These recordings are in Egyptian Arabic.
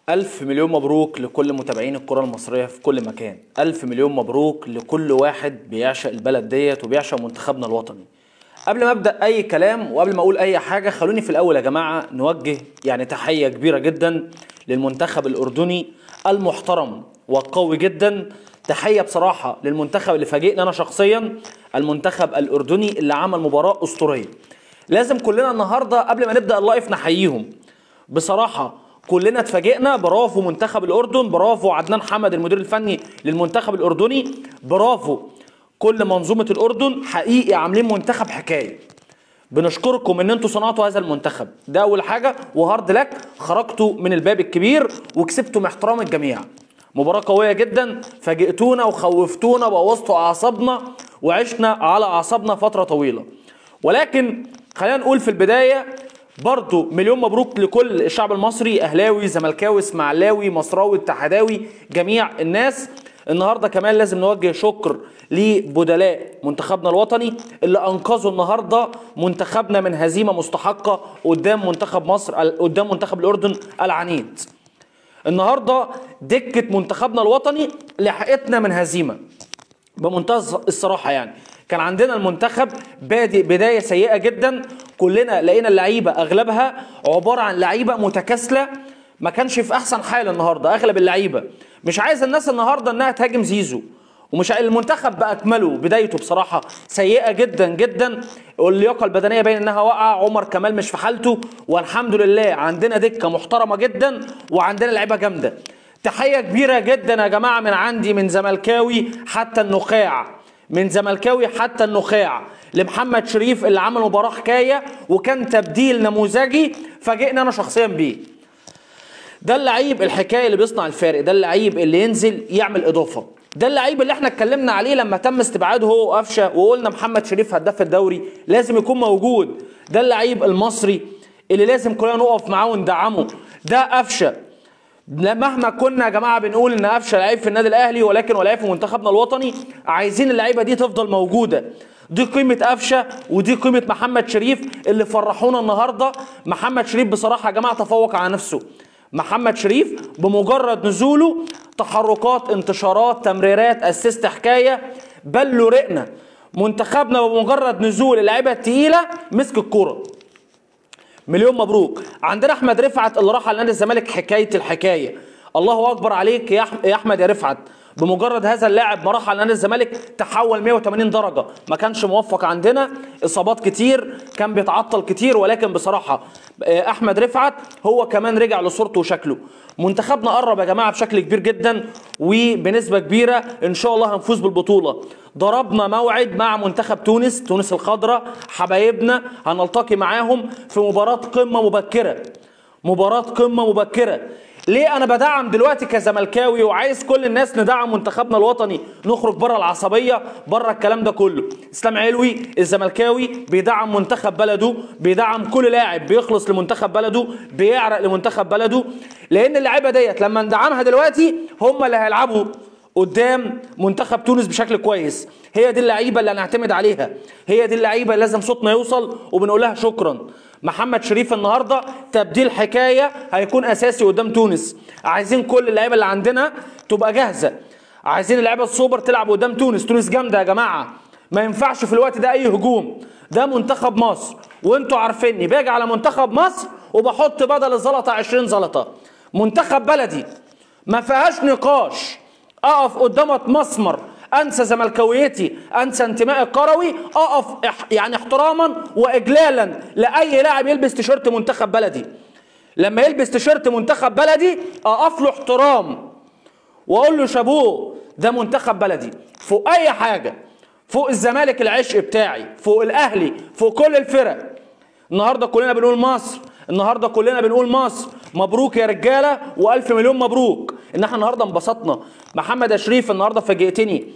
ألف مليون مبروك لكل متابعين الكرة المصرية في كل مكان ألف مليون مبروك لكل واحد بيعشق البلد ديت وبيعشق منتخبنا الوطني قبل ما أبدأ أي كلام وقبل ما أقول أي حاجة خلوني في الأول يا جماعة نوجه يعني تحية كبيرة جدا للمنتخب الأردني المحترم والقوي جدا تحية بصراحة للمنتخب اللي فاجئني أنا شخصيا المنتخب الأردني اللي عمل مباراة أسطورية لازم كلنا النهاردة قبل ما نبدأ اللايف نحييهم بصراحة كلنا اتفاجئنا برافو منتخب الاردن برافو عدنان حمد المدير الفني للمنتخب الاردني برافو كل منظومه الاردن حقيقي عاملين منتخب حكايه بنشكركم ان انتوا صنعتوا هذا المنتخب ده اول حاجه وهارد لك خرجتوا من الباب الكبير وكسبتوا احترام الجميع مباراه قويه جدا فاجئتونا وخوفتونا بوظتوا اعصابنا وعشنا على اعصابنا فتره طويله ولكن خلينا نقول في البدايه برضو مليون مبروك لكل الشعب المصري اهلاوي زملكاوي اسماعيلاوي مصراوي اتحداوي جميع الناس النهارده كمان لازم نوجه شكر لبدلاء منتخبنا الوطني اللي انقذوا النهارده منتخبنا من هزيمه مستحقه قدام منتخب مصر قدام منتخب الاردن العنيد النهارده دكه منتخبنا الوطني لحقتنا من هزيمه بمنتهى الصراحه يعني كان عندنا المنتخب بادئ بدايه سيئه جدا كلنا لقينا اللعيبه اغلبها عباره عن لعيبه متكاسله ما كانش في احسن حال النهارده اغلب اللعيبه مش عايز الناس النهارده انها تهاجم زيزو ومش المنتخب باكمله بدايته بصراحه سيئه جدا جدا واللياقه البدنيه باين انها واقعه عمر كمال مش في حالته والحمد لله عندنا دكه محترمه جدا وعندنا لعيبه جامده تحيه كبيره جدا يا جماعه من عندي من زملكاوي حتى النخاع من زملكاوي حتى النخاع لمحمد شريف اللي عمل مباراه حكايه وكان تبديل نموذجي فاجئني انا شخصيا بيه ده اللعيب الحكايه اللي بيصنع الفارق ده اللعيب اللي ينزل يعمل اضافه ده اللعيب اللي احنا اتكلمنا عليه لما تم استبعاده هو وقفشه وقلنا محمد شريف هداف الدوري لازم يكون موجود ده اللعيب المصري اللي لازم كلنا نقف معاه وندعمه ده قفشه مهما كنا يا جماعه بنقول ان قفشه لعيب في النادي الاهلي ولكن ولعيب في منتخبنا الوطني عايزين اللعيبه دي تفضل موجوده دي قيمه قفشه ودي قيمه محمد شريف اللي فرحونا النهارده محمد شريف بصراحه يا جماعه تفوق على نفسه محمد شريف بمجرد نزوله تحركات انتشارات تمريرات اسيست حكايه بل له رقنا منتخبنا بمجرد نزول اللعيبه الثقيله مسك الكوره مليون مبروك عندنا احمد رفعت اللي راح على نادي الزمالك حكايه الحكايه الله اكبر عليك يا احمد يا رفعت بمجرد هذا اللاعب ما راح على نادي الزمالك تحول 180 درجه ما كانش موفق عندنا اصابات كتير كان بيتعطل كتير ولكن بصراحه احمد رفعت هو كمان رجع لصورته وشكله منتخبنا قرب يا جماعه بشكل كبير جدا وبنسبه كبيره ان شاء الله هنفوز بالبطوله ضربنا موعد مع منتخب تونس تونس الخضراء حبايبنا هنلتقي معاهم في مباراه قمه مبكره مباراه قمه مبكره ليه انا بدعم دلوقتي كزملكاوي وعايز كل الناس ندعم منتخبنا الوطني نخرج بره العصبيه بره الكلام ده كله اسلام علوي الزملكاوي بيدعم منتخب بلده بيدعم كل لاعب بيخلص لمنتخب بلده بيعرق لمنتخب بلده لان اللعيبه ديت لما ندعمها دلوقتي هم اللي هيلعبوا قدام منتخب تونس بشكل كويس هي دي اللعيبه اللي هنعتمد عليها هي دي اللعيبه اللي لازم صوتنا يوصل وبنقول لها شكرا محمد شريف النهارده تبديل حكايه هيكون اساسي قدام تونس عايزين كل اللعيبه اللي عندنا تبقى جاهزه عايزين اللعيبه السوبر تلعب قدام تونس تونس جامده يا جماعه ما ينفعش في الوقت ده اي هجوم ده منتخب مصر وانتوا عارفيني باجي على منتخب مصر وبحط بدل الزلطه 20 زلطه منتخب بلدي ما فيهاش نقاش اقف قدامك مسمر انسى زملكاويتي انسى انتمائي الكروي اقف يعني احتراما واجلالا لاي لاعب يلبس تيشيرت منتخب بلدي لما يلبس تيشيرت منتخب بلدي اقف له احترام واقول له شابوه ده منتخب بلدي فوق اي حاجه فوق الزمالك العشق بتاعي فوق الاهلي فوق كل الفرق النهارده كلنا بنقول مصر النهارده كلنا بنقول مصر مبروك يا رجاله والف مليون مبروك ان احنا النهارده انبسطنا محمد شريف النهارده فاجئتني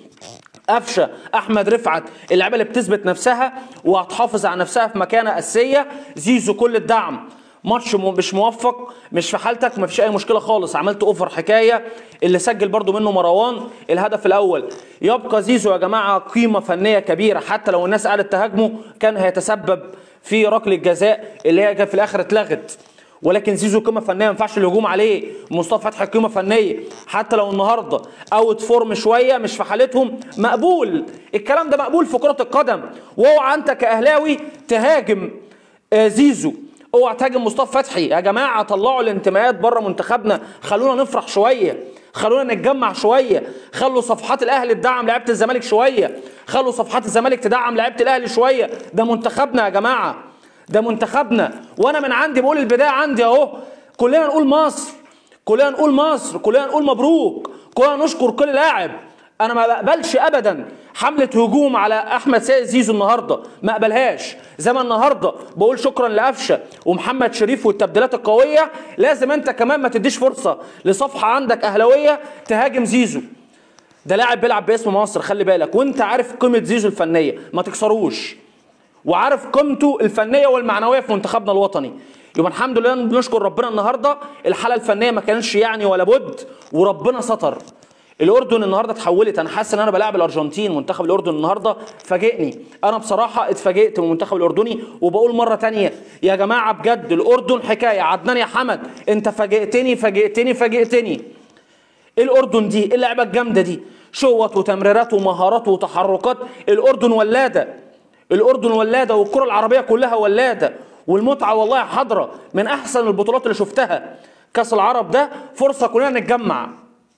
قفشه احمد رفعت اللعيبه اللي بتثبت نفسها وهتحافظ على نفسها في مكانه اساسيه زيزو كل الدعم ماتش مش موفق مش في حالتك مفيش اي مشكله خالص عملت اوفر حكايه اللي سجل برضو منه مروان الهدف الاول يبقى زيزو يا جماعه قيمه فنيه كبيره حتى لو الناس قعدت تهاجمه كان هيتسبب في ركله جزاء اللي هي في الاخر اتلغت ولكن زيزو قيمه فنيه ما ينفعش الهجوم عليه مصطفى فتحي قيمه فنيه حتى لو النهارده اوت فورم شويه مش في حالتهم مقبول الكلام ده مقبول في كره القدم واوعى انت كاهلاوي تهاجم آه، زيزو اوعى تهاجم مصطفى فتحي يا جماعه طلعوا الانتماءات بره منتخبنا خلونا نفرح شويه خلونا نتجمع شويه خلوا صفحات الاهلي تدعم لعيبه الزمالك شويه خلوا صفحات الزمالك تدعم لعيبه الاهلي شويه ده منتخبنا يا جماعه ده منتخبنا وانا من عندي بقول البدايه عندي اهو كلنا نقول مصر كلنا نقول مصر كلنا نقول مبروك كلنا نشكر كل لاعب انا ما بقبلش ابدا حمله هجوم على احمد سيد زيزو النهارده ما اقبلهاش زي ما النهارده بقول شكرا لقفشه ومحمد شريف والتبديلات القويه لازم انت كمان ما تديش فرصه لصفحه عندك اهلاويه تهاجم زيزو ده لاعب بيلعب باسم مصر خلي بالك وانت عارف قيمه زيزو الفنيه ما تكسروش وعارف قيمته الفنيه والمعنويه في منتخبنا الوطني يبقى الحمد لله بنشكر ربنا النهارده الحاله الفنيه ما كانش يعني ولا بد وربنا ستر الاردن النهارده اتحولت انا حاسس ان انا بلاعب الارجنتين منتخب الاردن النهارده فاجئني انا بصراحه اتفاجئت من المنتخب الاردني وبقول مره تانية يا جماعه بجد الاردن حكايه عدنان يا حمد انت فاجئتني فاجئتني فاجئتني ايه الاردن دي ايه اللعبه الجامده دي شوط وتمريرات ومهارات وتحركات الاردن ولاده الاردن ولاده والكره العربيه كلها ولاده والمتعه والله حاضره من احسن البطولات اللي شفتها كاس العرب ده فرصه كلنا نتجمع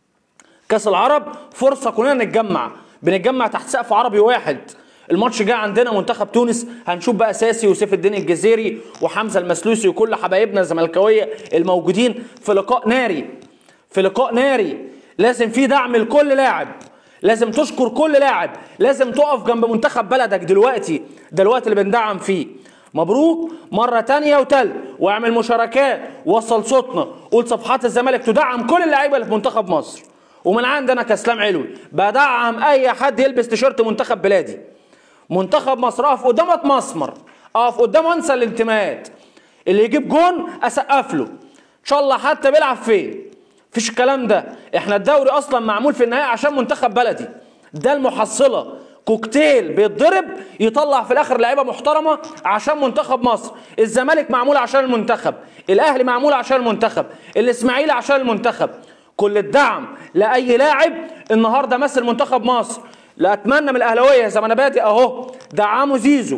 كاس العرب فرصه كلنا نتجمع بنتجمع تحت سقف عربي واحد الماتش جاي عندنا منتخب تونس هنشوف بقى ساسي وسيف الدين الجزيري وحمزه المسلوسي وكل حبايبنا الزملكاويه الموجودين في لقاء ناري في لقاء ناري لازم في دعم لكل لاعب لازم تشكر كل لاعب لازم تقف جنب منتخب بلدك دلوقتي ده الوقت اللي بندعم فيه مبروك مرة تانية وتالت واعمل مشاركات وصل صوتنا قول صفحات الزمالك تدعم كل اللعيبة اللي في منتخب مصر ومن عندنا كاسلام علوي بدعم اي حد يلبس تيشيرت منتخب بلادي منتخب مصر اقف قدامه اتمسمر اقف قدامه انسى الانتماءات اللي يجيب جون اسقف له ان شاء الله حتى بيلعب فين مفيش الكلام ده احنا الدوري اصلا معمول في النهايه عشان منتخب بلدي ده المحصله كوكتيل بيتضرب يطلع في الاخر لعيبه محترمه عشان منتخب مصر الزمالك معمول عشان المنتخب الاهلي معمول عشان المنتخب الاسماعيلي عشان المنتخب كل الدعم لاي لاعب النهارده مثل منتخب مصر لا اتمنى من الاهلاويه زي ما انا بادئ اهو دعموا زيزو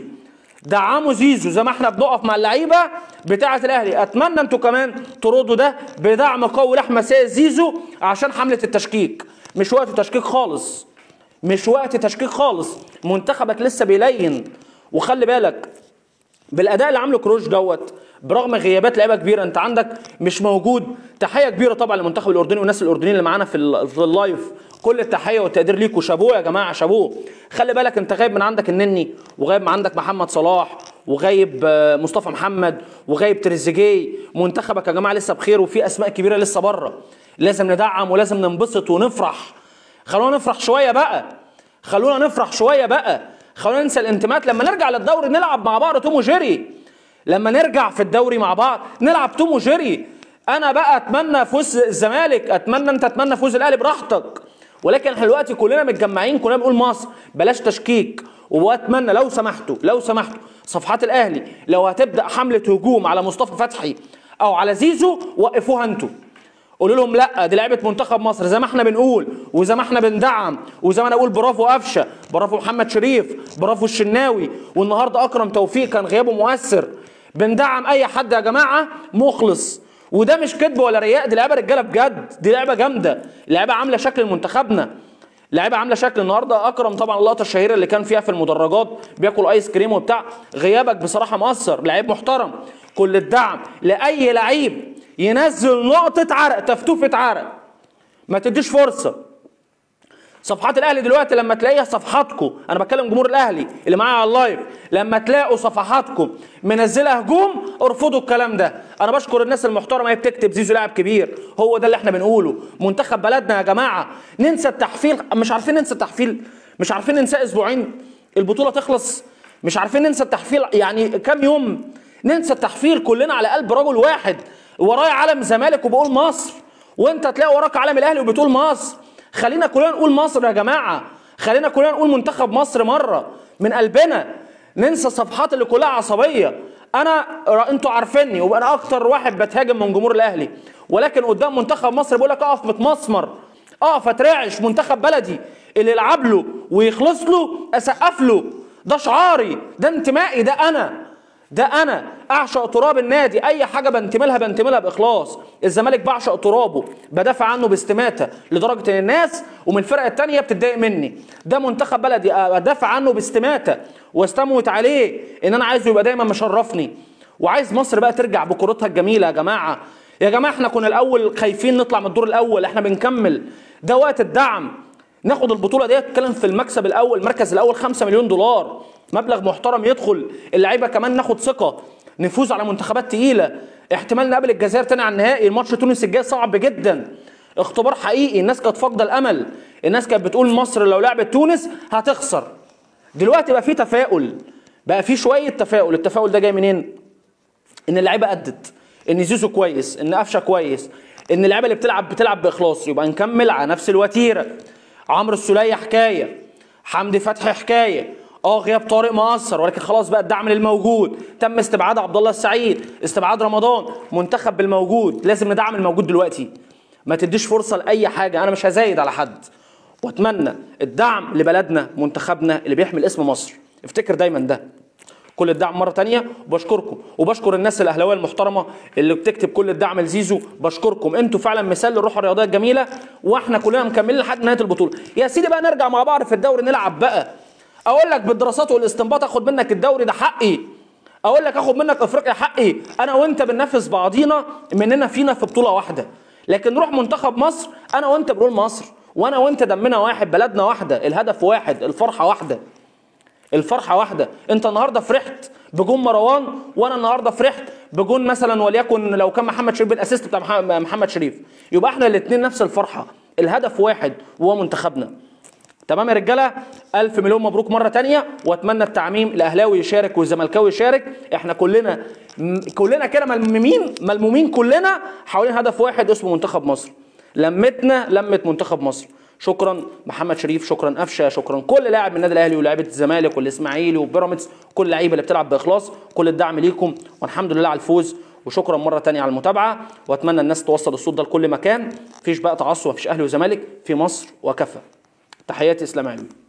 دعموا زيزو زي ما احنا بنقف مع اللعيبه بتاعه الاهلي اتمنى انتوا كمان تردوا ده بدعم قوي لاحمد سيد زيزو عشان حمله التشكيك مش وقت تشكيك خالص مش وقت تشكيك خالص منتخبك لسه بيلين وخلي بالك بالاداء اللي عامله كروش دوت برغم غيابات لعيبه كبيره انت عندك مش موجود تحيه كبيره طبعا للمنتخب الاردني والناس الاردنيين اللي معانا في ال- في اللايف كل التحيه والتقدير ليكوا شابوه يا جماعه شابوه خلي بالك انت غايب من عندك النني وغايب من عندك محمد صلاح وغايب آه، مصطفى محمد وغايب تريزيجيه منتخبك يا جماعه لسه بخير وفي اسماء كبيره لسه بره لازم ندعم ولازم ننبسط ونفرح خلونا نفرح شويه بقى خلونا نفرح شويه بقى خلونا ننسى الانتماءات لما نرجع للدوري نلعب مع بعض توم وجيري لما نرجع في الدوري مع بعض نلعب توم وجيري انا بقى اتمنى فوز الزمالك اتمنى انت اتمنى فوز الاهلي براحتك ولكن احنا دلوقتي كلنا متجمعين كلنا بنقول مصر بلاش تشكيك واتمنى لو سمحتوا لو سمحتوا صفحات الاهلي لو هتبدا حمله هجوم على مصطفى فتحي او على زيزو وقفوها انتوا قولوا لهم لا دي لعبه منتخب مصر زي ما احنا بنقول وزي ما احنا بندعم وزي ما انا اقول برافو قفشه برافو محمد شريف برافو الشناوي والنهارده اكرم توفيق كان غيابه مؤثر بندعم اي حد يا جماعه مخلص وده مش كذب ولا رياء دي لعبه رجاله بجد دي لعبه جامده لعبه عامله شكل منتخبنا لعيبه عامله شكل النهارده اكرم طبعا اللقطه الشهيره اللي كان فيها في المدرجات بياكل ايس كريم وبتاع غيابك بصراحه مؤثر لعيب محترم كل الدعم لاي لعيب ينزل نقطه عرق تفتوفه عرق ما تديش فرصه صفحات الاهلي دلوقتي لما تلاقيها صفحاتكم انا بتكلم جمهور الاهلي اللي معايا على اللايف لما تلاقوا صفحاتكم منزله هجوم ارفضوا الكلام ده انا بشكر الناس المحترمه هي بتكتب زيزو لاعب كبير هو ده اللي احنا بنقوله منتخب بلدنا يا جماعه ننسى التحفيل مش عارفين ننسى التحفيل مش عارفين ننسى اسبوعين البطوله تخلص مش عارفين ننسى التحفيل يعني كام يوم ننسى التحفيل كلنا على قلب رجل واحد ورايا علم زمالك وبقول مصر وانت تلاقي وراك علم الاهلي وبتقول مصر خلينا كلنا نقول مصر يا جماعه خلينا كلنا نقول منتخب مصر مره من قلبنا ننسى الصفحات اللي كلها عصبيه انا ر- انتوا عارفيني وانا اكتر واحد بتهاجم من جمهور الاهلي ولكن قدام منتخب مصر بقول لك اقف متمسمر اقف اترعش منتخب بلدي اللي يلعب له ويخلص له اسقف له ده شعاري ده انتمائي ده انا ده انا اعشق تراب النادي اي حاجه بنتمي لها بنتمي لها باخلاص الزمالك بعشق ترابه بدافع عنه باستماته لدرجه ان الناس ومن الفرق التانية بتتضايق مني ده منتخب بلدي ادافع عنه باستماته واستموت عليه ان انا عايزه يبقى دايما مشرفني وعايز مصر بقى ترجع بكرتها الجميله يا جماعه يا جماعه احنا كنا الاول خايفين نطلع من الدور الاول احنا بنكمل ده وقت الدعم ناخد البطوله ديت نتكلم في المكسب الاول المركز الاول 5 مليون دولار مبلغ محترم يدخل اللعيبه كمان ناخد ثقه نفوز على منتخبات تقيله احتمال نقابل الجزائر تاني على النهائي الماتش تونس الجاي صعب جدا اختبار حقيقي الناس كانت فاقده الامل الناس كانت بتقول مصر لو لعبت تونس هتخسر دلوقتي بقى في تفاؤل بقى في شويه تفاؤل التفاؤل ده جاي منين ان اللعيبه ادت ان زيزو كويس ان قفشه كويس ان اللعيبه اللي بتلعب بتلعب باخلاص يبقى نكمل على نفس الوتيره عمرو السوليه حكايه حمدي فتحي حكايه اه غياب طارق مؤثر ولكن خلاص بقى الدعم للموجود تم استبعاد عبد الله السعيد استبعاد رمضان منتخب بالموجود لازم ندعم الموجود دلوقتي ما تديش فرصه لاي حاجه انا مش هزايد على حد واتمنى الدعم لبلدنا منتخبنا اللي بيحمل اسم مصر افتكر دايما ده كل الدعم مره تانية وبشكركم وبشكر الناس الاهلاويه المحترمه اللي بتكتب كل الدعم لزيزو بشكركم انتوا فعلا مثال للروح الرياضيه الجميله واحنا كلنا مكملين لحد نهايه البطوله يا سيدي بقى نرجع مع بعض في الدوري نلعب بقى اقول لك بالدراسات والاستنباط اخد منك الدوري ده حقي اقول لك اخد منك افريقيا حقي انا وانت بننافس بعضينا مننا فينا في بطوله واحده لكن نروح منتخب مصر انا وانت بنقول مصر وانا وانت دمنا واحد بلدنا واحده الهدف واحد الفرحه واحده الفرحه واحده انت النهارده فرحت بجون مروان وانا النهارده فرحت بجون مثلا وليكن لو كان محمد شريف بالاسيست بتاع مح- محمد شريف يبقى احنا الاثنين نفس الفرحه الهدف واحد وهو منتخبنا تمام يا رجاله الف مليون مبروك مره تانية واتمنى التعميم الاهلاوي يشارك والزملكاوي يشارك احنا كلنا م- كلنا كده ملمومين ملمومين كلنا حوالين هدف واحد اسمه منتخب مصر لمتنا لمت منتخب مصر شكرا محمد شريف شكرا قفشه شكرا كل لاعب من النادي الاهلي ولاعيبه الزمالك والاسماعيلي وبيراميدز كل اللعيبه اللي بتلعب باخلاص كل الدعم ليكم والحمد لله على الفوز وشكرا مره تانية على المتابعه واتمنى الناس توصل الصوت ده لكل مكان مفيش بقى تعصب مفيش اهلي وزمالك في مصر وكفى تحياتي اسلام علوي